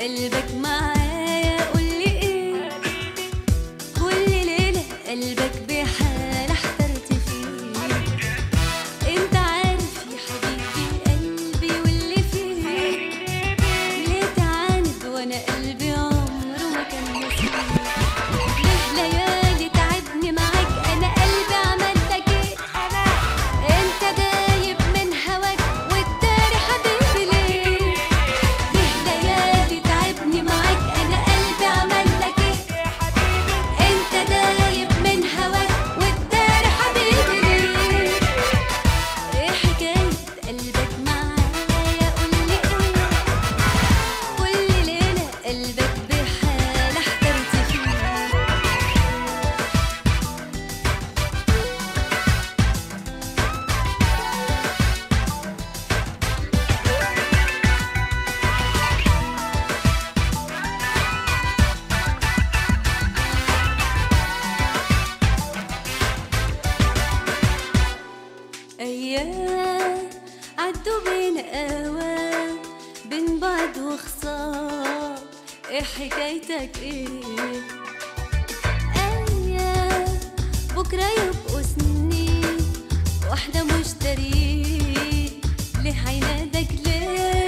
قلبك معايا قولي ايه كل ليلة قلبك بحال احترت فيه انت عارف يا حبيبي قلبي واللي فيه ليه تعاند وانا قلبي عمره ما كان نسيه ليه ليالي تعبني معاك انا قلبي عملتك ايه انت دايب من هواك والداري حبيبي ليه ليه ليالي تعبني معاك انا قلبي عملتك ايه انت دايب من هواك والداري حبيبي ليه ايه حكاية قلبك معايا قولي ايه كل ليلة قلبك بحال احترت فيه أيام عدوا بين أوام بين بعض وخصام إيه حكايتك إيه أيام بكرة يبقوا سنين واحدة مشترين ليه هينادك ليه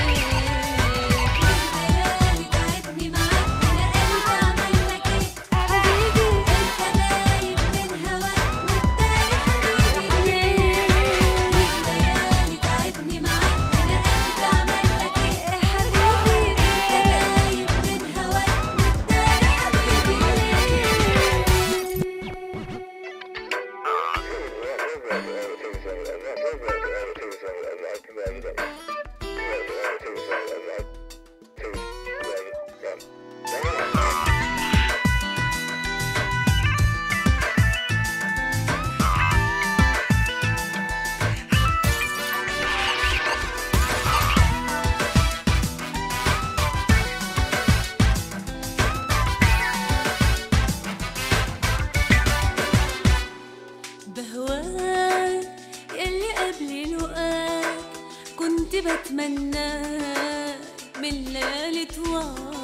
ليالي تعبني معاك أنا قلبي عملك إيه حبيبي أنت دايب من هواك والتاني حبيبي ليه ليالي تعبني معاك أنا قلبي عملك إيه حبيبي أنت دايب من هواك والتاني حبيبي ليه بهواك يلي قبل لقاك كنت بتمناك من ليالي طوال